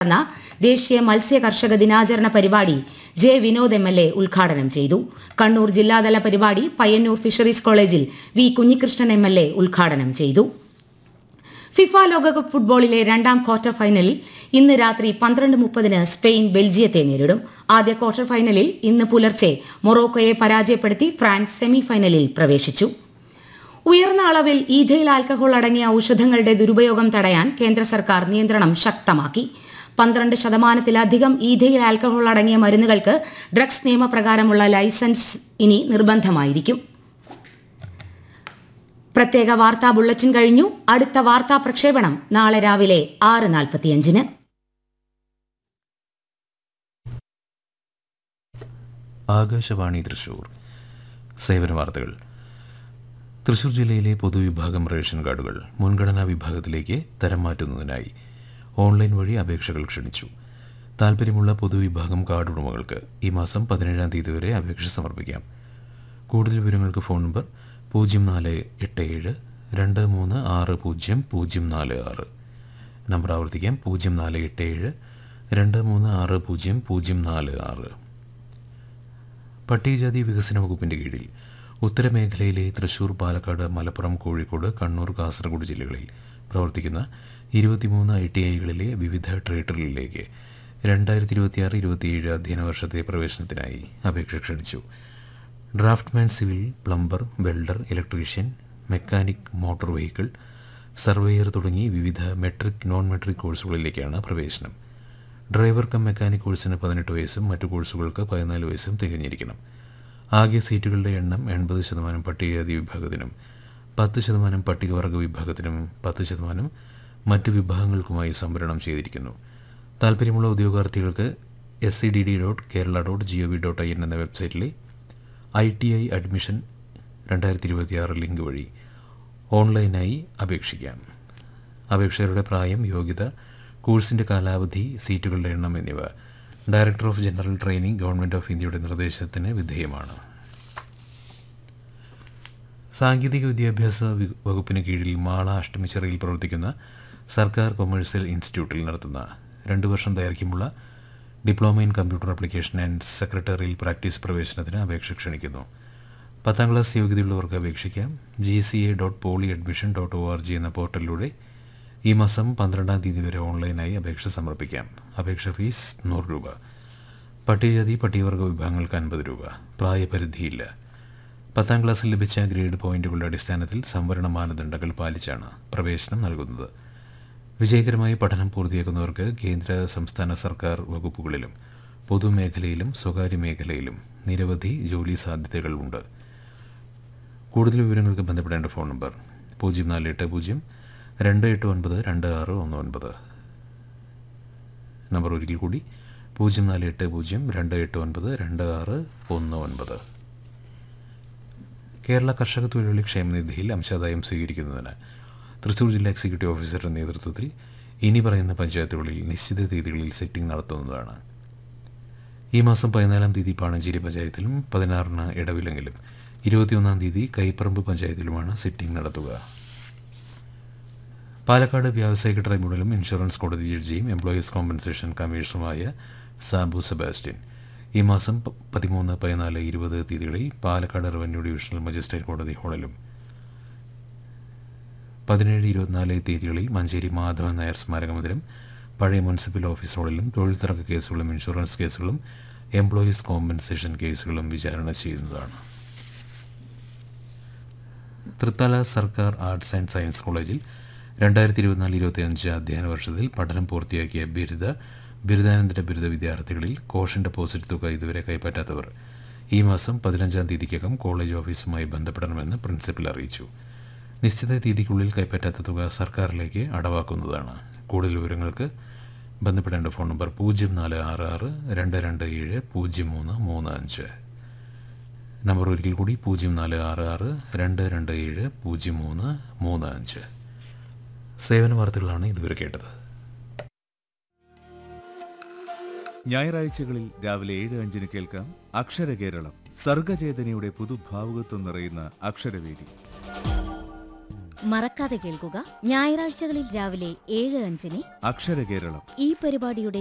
നടന്ന ദേശീയ മത്സ്യ കർഷക ദിനാചരണ പരിപാടി J Vinod M L A ഉദ്ഘാടനം ചെയ്തു കണ്ണൂർ ജില്ലാതല പരിപാടി പയ്യന്നൂർ ഫിഷറീസ് കോളേജിൽ V Kunhikrishnan M L A ഉദ്ഘാടനം ചെയ്തു ഫിഫ ലോകകപ്പ് ഫുട്ബോളിലെ രണ്ടാം ക്വാർട്ടർ ഫൈനലിൽ ഇന്ന് രാത്രി പന്ത്രണ്ട് മുപ്പതിന് സ്പെയിൻ ബെൽജിയത്തെ നേരിടും ആദ്യ ക്വാർട്ടർ ഫൈനലിൽ ഇന്ന് പുലർച്ചെ മൊറോക്കോയെ പരാജയപ്പെടുത്തി ഫ്രാൻസ് സെമിഫൈനലിൽ പ്രവേശിച്ചു ഉയർന്ന അളവിൽ ഈഥയിൽ ആൽക്കഹോൾ അടങ്ങിയ ഔഷധങ്ങളുടെ ദുരുപയോഗം തടയാൻ കേന്ദ്ര സർക്കാർ നിയന്ത്രണം ശക്തമാക്കി പന്ത്രണ്ട് ശതമാനത്തിലധികം ഈഥയിൽ ആൽക്കഹോൾ അടങ്ങിയ മരുന്നുകൾക്ക് ഡ്രഗ്സ് നിയമപ്രകാരമുള്ള ലൈസൻസ് ഇനി നിർബന്ധമായിരിക്കും പ്രത്യേക വാർത്താ ബുള്ളറ്റിൻ കഴിഞ്ഞു അടുത്ത വാർത്താ പ്രക്ഷേപണം നാളെ രാവിലെ ആറ് നാൽപ്പത്തിയഞ്ചിന് ആകാശവാണി തൃശൂർ സേവന വാർത്തകൾ തൃശൂർ ജില്ലയിലെ പൊതുവിഭാഗം റേഷൻ കാർഡുകൾ മുൻഗണനാ വിഭാഗത്തിലേക്ക് തരം മാറ്റുന്നതിനായി ഓൺലൈൻ വഴി അപേക്ഷകൾ ക്ഷണിച്ചു താൽപ്പര്യമുള്ള പൊതുവിഭാഗം കാർഡ് ഉടമകൾക്ക് ഈ മാസം പതിനേഴാം തീയതി വരെ അപേക്ഷ സമർപ്പിക്കാം കൂടുതൽ വിവരങ്ങൾക്ക് ഫോൺ നമ്പർ പൂജ്യം നാല് എട്ട് ഏഴ് രണ്ട് മൂന്ന് ആറ് പൂജ്യം പൂജ്യം നാല് ആറ് നമ്പർ ആവർത്തിക്കാം പൂജ്യം നാല് എട്ട് ഏഴ് രണ്ട് മൂന്ന് ആറ് പൂജ്യം പൂജ്യം നാല് ആറ് പട്ടികജാതി വികസന വകുപ്പിന്റെ കീഴിൽ ഉത്തരമേഖലയിലെ തൃശൂർ പാലക്കാട് മലപ്പുറം കോഴിക്കോട് കണ്ണൂർ കാസർഗോഡ് ജില്ലകളിൽ പ്രവർത്തിക്കുന്ന ഇരുപത്തിമൂന്ന് ഐ ടി ഐകളിലെ വിവിധ ട്രേഡറുകളിലേക്ക് രണ്ടായിരത്തി ഇരുപത്തിയാറ് ഇരുപത്തിയേഴ് അധ്യയന വർഷത്തെ പ്രവേശനത്തിനായി അപേക്ഷ ക്ഷണിച്ചു draughtsman civil plumber welder electrician mechanic motor vehicle surveyor തുടങ്ങി വിവിധ മെട്രിക് നോൺ മെട്രിക് കോഴ്സുകളിലേക്കാണ് പ്രവേശനം ഡ്രൈവർ കം മെക്കാനിക് കോഴ്സിന് പതിനെട്ട് വയസ്സും മറ്റു കോഴ്സുകൾക്ക് പതിനാല് വയസ്സും തികഞ്ഞിരിക്കണം ആകെ സീറ്റുകളുടെ എണ്ണം എൺപത് ശതമാനം പട്ടികജാതി വിഭാഗത്തിനും പത്ത് ശതമാനം പട്ടികവർഗ വിഭാഗത്തിനും പത്ത് ശതമാനം മറ്റു വിഭാഗങ്ങൾക്കുമായി സംവരണം ചെയ്തിരിക്കുന്നു താൽപ്പര്യമുള്ള ഉദ്യോഗാർത്ഥികൾക്ക് S C D D dot Kerala dot G O V dot I N എന്ന വെബ്സൈറ്റിലെ ഐ ടി ഐ അഡ്മിഷൻ രണ്ടായിരത്തി ഇരുപത്തിയാറ് ലിങ്ക് വഴി ഓൺലൈനായി അപേക്ഷിക്കാം അപേക്ഷകരുടെ പ്രായം യോഗ്യത കോഴ്സിൻ്റെ കാലാവധി സീറ്റുകളുടെ എണ്ണം എന്നിവ director of general training government of ഇന്ത്യയുടെ നിർദ്ദേശത്തിന് വിധേയമാണ് സാങ്കേതിക വിദ്യാഭ്യാസ വി- വകുപ്പിന് കീഴിൽ മാള അഷ്ടമിച്ചിറയിൽ പ്രവർത്തിക്കുന്ന സർക്കാർ കൊമേഴ്സ്യൽ ഇൻസ്റ്റിറ്റ്യൂട്ടിൽ നടത്തുന്ന രണ്ടു വർഷം ദൈർഘ്യമുള്ള diploma in computer application and secretarial practice പ്രവേശനത്തിന് അപേക്ഷ ക്ഷണിക്കുന്നു പത്താം ക്ലാസ് യോഗ്യതയുള്ളവർക്ക് അപേക്ഷിക്കാം G C A dot poly admission dot O R G എന്ന പോർട്ടലിലൂടെ ഈ മാസം പന്ത്രണ്ടാം തീയതി വരെ ഓൺലൈനായി അപേക്ഷ സമർപ്പിക്കാം അപേക്ഷ ഫീസ് നൂറ് രൂപ പട്ടികജാതി പട്ടികവർഗ വിഭാഗങ്ങൾക്ക് അൻപത് രൂപ പ്രായപരിധിയില്ല പത്താം ക്ലാസ്സിൽ ലഭിച്ച ഗ്രേഡ് പോയിന്റുകളുടെ അടിസ്ഥാനത്തിൽ സംവരണ മാനദണ്ഡങ്ങൾ പാലിച്ചാണ് പ്രവേശനം നൽകുന്നത് വിജയകരമായി പഠനം പൂർത്തിയാക്കുന്നവർക്ക് കേന്ദ്ര സംസ്ഥാന സർക്കാർ വകുപ്പുകളിലും പൊതുമേഖലയിലും സ്വകാര്യ മേഖലയിലും നിരവധി ജോലി സാധ്യതകളുണ്ട് കൂടുതൽ വിവരങ്ങൾക്ക് ബന്ധപ്പെടേണ്ട ഫോൺ നമ്പർ പൂജ്യം നാല് എട്ട് പൂജ്യം രണ്ട് എട്ട് ഒൻപത് രണ്ട് ആറ് ഒന്ന് ഒൻപത് നമ്പർ ഒരിക്കൽ കൂടി പൂജ്യം നാല് എട്ട് പൂജ്യം രണ്ട് എട്ട് ഒൻപത് രണ്ട് ആറ് ഒന്ന് ഒൻപത് കേരള കർഷക തൊഴിലാളി ക്ഷേമനിധിയിൽ അംശാദായം സ്വീകരിക്കുന്നതിന് തൃശൂർ ജില്ലാ എക്സിക്യൂട്ടീവ് ഓഫീസറുടെ നേതൃത്വത്തിൽ ഇനി പറയുന്ന പഞ്ചായത്തുകളിൽ നിശ്ചിത തീയതികളിൽ സെറ്റിംഗ് നടത്തുന്നതാണ് ഈ മാസം പതിനാലാം തീയതി പാണഞ്ചേരി പഞ്ചായത്തിലും പതിനാറിന് ഇടവിലെങ്കിലും ഇരുപത്തിയൊന്നാം തീയതി കൈപ്പറമ്പ് പഞ്ചായത്തിലുമാണ് സിറ്റിംഗ് നടത്തുക പാലക്കാട് വ്യാവസായിക ട്രൈബ്യൂണലും ഇൻഷുറൻസ് കോടതി ജഡ്ജിയും എംപ്ലോയീസ് കോമ്പൻസേഷൻ കമ്മീഷണറുമായ സാബു സെബാസ്റ്റ്യൻ ഈ മാസം പ- പതിമൂന്ന് പതിനാല് ഇരുപത് തീയതികളിൽ പാലക്കാട് റവന്യൂ ഡിവിഷണൽ മജിസ്ട്രേറ്റ് കോടതി ഹാളിലും പതിനേഴ് ഇരുപത്തിനാല് തീയതികളിൽ മഞ്ചേരി മാധവൻ നായർ സ്മാരക മന്ദിരം പഴയ മുനിസിപ്പൽ ഓഫീസ് ഹാളിലും തൊഴിൽ തർക്ക കേസുകളും ഇൻഷുറൻസ് കേസുകളും എംപ്ലോയീസ് കോമ്പൻസേഷൻ കേസുകളും വിചാരണ ചെയ്യുന്നതാണ് തൃത്തല സർക്കാർ ആർട്സ് ആൻഡ് സയൻസ് കോളേജിൽ രണ്ടായിരത്തി ഇരുപത്തിനാല് ഇരുപത്തിയഞ്ച് അധ്യയന വർഷത്തിൽ പഠനം പൂർത്തിയാക്കിയ ബിരുദ ബിരുദാനന്തര ബിരുദ വിദ്യാർത്ഥികളിൽ കോഷൻ ഡെപ്പോസിറ്റ് തുക ഇതുവരെ കൈപ്പറ്റാത്തവർ ഈ മാസം പതിനഞ്ചാം തീയതിക്കകം കോളേജ് ഓഫീസുമായി ബന്ധപ്പെടണമെന്ന് പ്രിൻസിപ്പൽ അറിയിച്ചു നിശ്ചിത തീയതിക്കുള്ളിൽ കൈപ്പറ്റാത്ത തുക സർക്കാരിലേക്ക് അടവാക്കുന്നതാണ് കൂടുതൽ വിവരങ്ങൾക്ക് ബന്ധപ്പെടേണ്ട ഫോൺ നമ്പർ പൂജ്യം നാല് ആറ് ആറ് രണ്ട് രണ്ട് ഏഴ് പൂജ്യം മൂന്ന് മൂന്ന് അഞ്ച് നമ്പർ ഒരിക്കൽ കൂടി പൂജ്യം നാല് ആറ് ആറ് രണ്ട് രണ്ട് ഏഴ് പൂജ്യം മൂന്ന് മൂന്ന് അഞ്ച് സേവന വാർത്തകളാണ് ഇതുവരെ കേട്ടത് ഞായറാഴ്ചകളിൽ രാവിലെ ഏഴ് അഞ്ചിന് കേൾക്കാം അക്ഷരകേരളം സർഗചേതനയുടെ പുതുഭാവുകത്വം നിറയുന്ന അക്ഷരവേദി മറക്കാതെ കേൾക്കുക ഞായറാഴ്ചകളിൽ രാവിലെ ഏഴ് അഞ്ചിന് അക്ഷര കേരളം ഈ പരിപാടിയുടെ